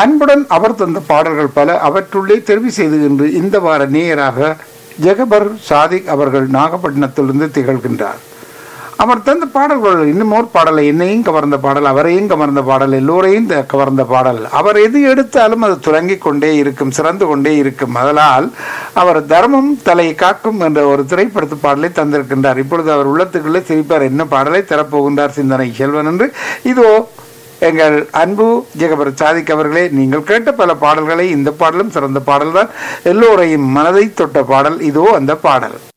அன்புடன் அவர் தந்த பாடல்கள் பல அவற்றுள்ளே தெரிவு செய்து இன்று இந்த வார நேயராக ஜெகபர் சாதிக் அவர்கள் நாகப்பட்டினத்திலிருந்து திகழ்கின்றார் அவர் தந்த பாடல்கள் இன்னும் ஒரு பாடலை என்னையும் கவர்ந்த பாடல் அவரையும் கவர்ந்த பாடல் எல்லோரையும் த- கவர்ந்த பாடல் அவர் எது எடுத்தாலும் அது துலங்கிக் கொண்டே இருக்கும் சிறந்து கொண்டே இருக்கும் அதனால் அவர் தர்மம் தலை காக்கும் என்ற ஒரு திரைப்படத்து பாடலை தந்திருக்கின்றார் இப்பொழுது அவர் உள்ளத்துக்குள்ளே சிரிப்பார் என்ன பாடலை தரப்போகின்றார் சிந்தனை செல்வன் என்று இதோ எங்கள் அன்பு ஜெகபர் சாதிக் அவர்களே நீங்கள் கேட்ட பல பாடல்களை இந்த பாடலும் சிறந்த பாடல்தான் எல்லோரையும் மனதை தொட்ட பாடல் இதோ அந்த பாடல்